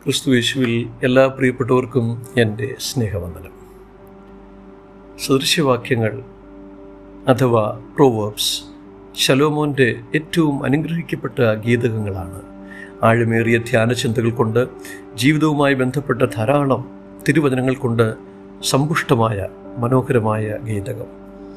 ക്രിസ്തുയേശുവിൽ എല്ലാ പ്രിയപ്പെട്ടവർക്കും എൻ്റെ സ്നേഹവന്ദനം സദൃശ്യവാക്യങ്ങൾ അഥവാ പ്രോവേർബ്സ് ശലോമോൻ്റെ ഏറ്റവും അനുഗ്രഹിക്കപ്പെട്ട ഗീതകങ്ങളാണ് ആഴമേറിയ ധ്യാനചിന്തകൾ കൊണ്ട് ജീവിതവുമായി ബന്ധപ്പെട്ട ധാരാളം തിരുവചനങ്ങൾ കൊണ്ട് സമ്പുഷ്ടമായ മനോഹരമായ ഗീതകം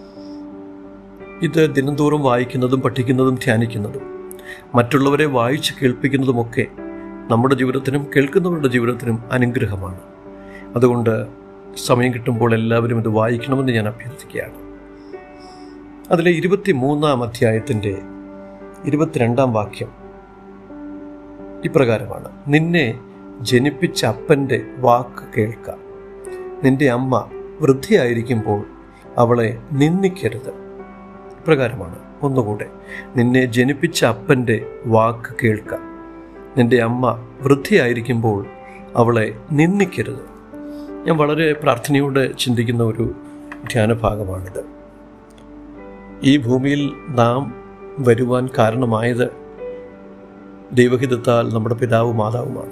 ഇത് ദിനംതോറും വായിക്കുന്നതും പഠിക്കുന്നതും ധ്യാനിക്കുന്നതും മറ്റുള്ളവരെ വായിച്ച് കേൾപ്പിക്കുന്നതുമൊക്കെ നമ്മുടെ ജീവിതത്തിനും കേൾക്കുന്നവരുടെ ജീവിതത്തിനും അനുഗ്രഹമാണ് അതുകൊണ്ട് സമയം കിട്ടുമ്പോൾ എല്ലാവരും ഇത് വായിക്കണമെന്ന് ഞാൻ അഭ്യർത്ഥിക്കുകയാണ് അതിലെ ഇരുപത്തി മൂന്നാം അധ്യായത്തിൻ്റെ ഇരുപത്തിരണ്ടാം വാക്യം ഇപ്രകാരമാണ് നിന്നെ ജനിപ്പിച്ച അപ്പൻ്റെ വാക്ക് കേൾക്കാം നിന്റെ അമ്മ വൃദ്ധിയായിരിക്കുമ്പോൾ അവളെ നിന്ദിക്കരുത് ഇപ്രകാരമാണ് ഒന്നുകൂടെ നിന്നെ ജനിപ്പിച്ച അപ്പൻ്റെ വാക്ക് കേൾക്കാം നിന്റെ അമ്മ വൃദ്ധിയായിരിക്കുമ്പോൾ അവളെ നിന്ദിക്കരുത് ഞാൻ വളരെ പ്രാർത്ഥനയോടെ ചിന്തിക്കുന്ന ഒരു ധ്യാനഭാഗമാണിത് ഈ ഭൂമിയിൽ നാം വരുവാൻ കാരണമായത് ദൈവഹിതത്താൽ നമ്മുടെ പിതാവും മാതാവുമാണ്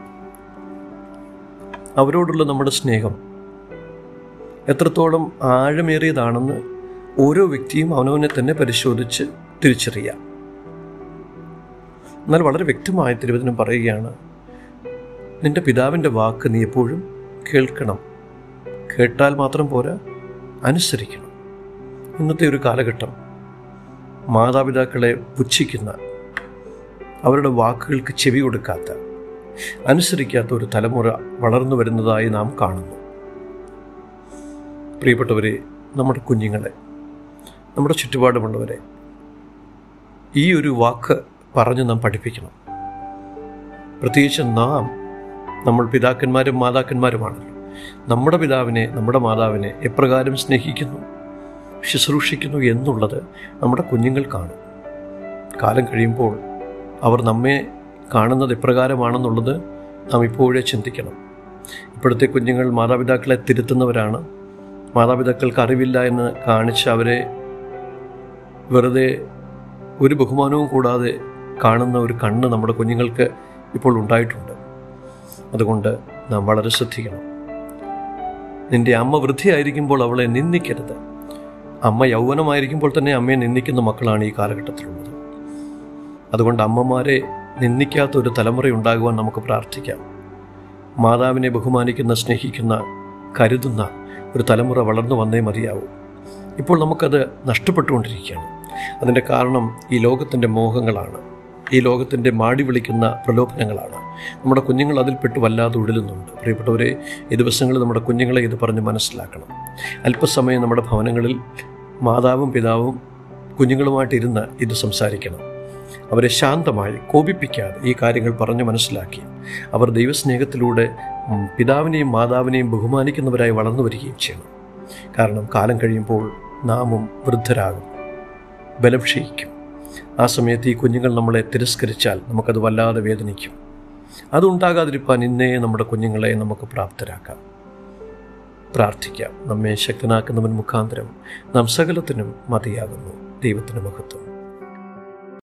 അവരോടുള്ള നമ്മുടെ സ്നേഹം എത്രത്തോളം ആഴമേറിയതാണെന്ന് ഓരോ വ്യക്തിയും അവനവനെ തന്നെ പരിശോധിച്ച് തിരിച്ചറിയാം എന്നാൽ വളരെ വ്യക്തമായ തിരുവചനം പറയുകയാണ് നിന്റെ പിതാവിൻ്റെ വാക്ക് നീ എപ്പോഴും കേൾക്കണം കേട്ടാൽ മാത്രം പോരാ അനുസരിക്കണം ഇന്നത്തെ ഒരു കാലഘട്ടം മാതാപിതാക്കളെ പുച്ഛിക്കുന്ന അവരുടെ വാക്കുകൾക്ക് ചെവി കൊടുക്കാത്ത അനുസരിക്കാത്ത ഒരു തലമുറ വളർന്നു വരുന്നതായി നാം കാണുന്നു പ്രിയപ്പെട്ടവരെ നമ്മുടെ കുഞ്ഞുങ്ങളെ നമ്മുടെ ചുറ്റുപാടുമുള്ളവരെ ഈ ഒരു വാക്ക് പറഞ്ഞ് നാം പഠിപ്പിക്കണം പ്രത്യേകിച്ച് നാം നമ്മൾ പിതാക്കന്മാരും മാതാക്കന്മാരുമാണല്ലോ നമ്മുടെ പിതാവിനെ നമ്മുടെ മാതാവിനെ എപ്രകാരം സ്നേഹിക്കുന്നു ശുശ്രൂഷിക്കുന്നു എന്നുള്ളത് നമ്മുടെ കുഞ്ഞുങ്ങൾ കാണും കാലം കഴിയുമ്പോൾ അവർ നമ്മെ കാണുന്നത് എപ്രകാരമാണെന്നുള്ളത് നാം ഇപ്പോഴേ ചിന്തിക്കണം ഇപ്പോഴത്തെ കുഞ്ഞുങ്ങൾ മാതാപിതാക്കളെ തിരുത്തുന്നവരാണ് മാതാപിതാക്കൾക്ക് അറിവില്ല എന്ന് കാണിച്ച് അവരെ വെറുതെ ഒരു ബഹുമാനവും കൂടാതെ കാണുന്ന ഒരു കണ്ണ് നമ്മുടെ കുഞ്ഞുങ്ങൾക്ക് ഇപ്പോൾ ഉണ്ടായിട്ടുണ്ട് അതുകൊണ്ട് നാം വളരെ ശ്രദ്ധിക്കണം നിന്റെ അമ്മ വൃദ്ധിയായിരിക്കുമ്പോൾ അവളെ നിന്ദിക്കരുത് അമ്മ യൗവനമായിരിക്കുമ്പോൾ തന്നെ അമ്മയെ നിന്ദിക്കുന്ന മക്കളാണ് ഈ കാലഘട്ടത്തിലുള്ളത് അതുകൊണ്ട് അമ്മമാരെ നിന്ദിക്കാത്ത ഒരു തലമുറ ഉണ്ടാകുവാൻ നമുക്ക് പ്രാർത്ഥിക്കാം മാതാവിനെ ബഹുമാനിക്കുന്ന സ്നേഹിക്കുന്ന കരുതുന്ന ഒരു തലമുറ വളർന്നു വന്നേ മതിയാവൂ ഇപ്പോൾ നമുക്കത് നഷ്ടപ്പെട്ടുകൊണ്ടിരിക്കുകയാണ് അതിൻ്റെ കാരണം ഈ ലോകത്തിൻ്റെ മോഹങ്ങളാണ് ഈ ലോകത്തിൻ്റെ മാടി വിളിക്കുന്ന പ്രലോഭനങ്ങളാണ് നമ്മുടെ കുഞ്ഞുങ്ങൾ അതിൽപ്പെട്ട് വല്ലാതെ ഉഴലുന്നുണ്ട് പ്രിയപ്പെട്ടവരെ ഈ ദിവസങ്ങളിൽ നമ്മുടെ കുഞ്ഞുങ്ങളെ ഇത് പറഞ്ഞ് മനസ്സിലാക്കണം അല്പസമയം നമ്മുടെ ഭവനങ്ങളിൽ മാതാവും പിതാവും കുഞ്ഞുങ്ങളുമായിട്ടിരുന്ന് ഇത് സംസാരിക്കണം അവരെ ശാന്തമായി കോപിപ്പിക്കാതെ ഈ കാര്യങ്ങൾ പറഞ്ഞു മനസ്സിലാക്കി അവർ ദൈവസ്നേഹത്തിലൂടെ പിതാവിനെയും മാതാവിനെയും ബഹുമാനിക്കുന്നവരായി വളർന്നു വരികയും ചെയ്യണം കാരണം കാലം കഴിയുമ്പോൾ നാമും വൃദ്ധരാകും ബലം ക്ഷയിക്കും ആ സമയത്ത് ഈ കുഞ്ഞുങ്ങൾ നമ്മളെ തിരസ്കരിച്ചാൽ നമുക്കത് വല്ലാതെ വേദനിക്കും അതുണ്ടാകാതിരിക്കാൻ ഇന്നേ നമ്മുടെ കുഞ്ഞുങ്ങളെ നമുക്ക് പ്രാപ്തരാക്കാം പ്രാർത്ഥിക്കാം നമ്മെ ശക്തനാക്കുന്നവൻ മുഖാന്തരം നാം സകലത്തിനും മതിയാകുന്നു ദൈവത്തിന് മഹത്വം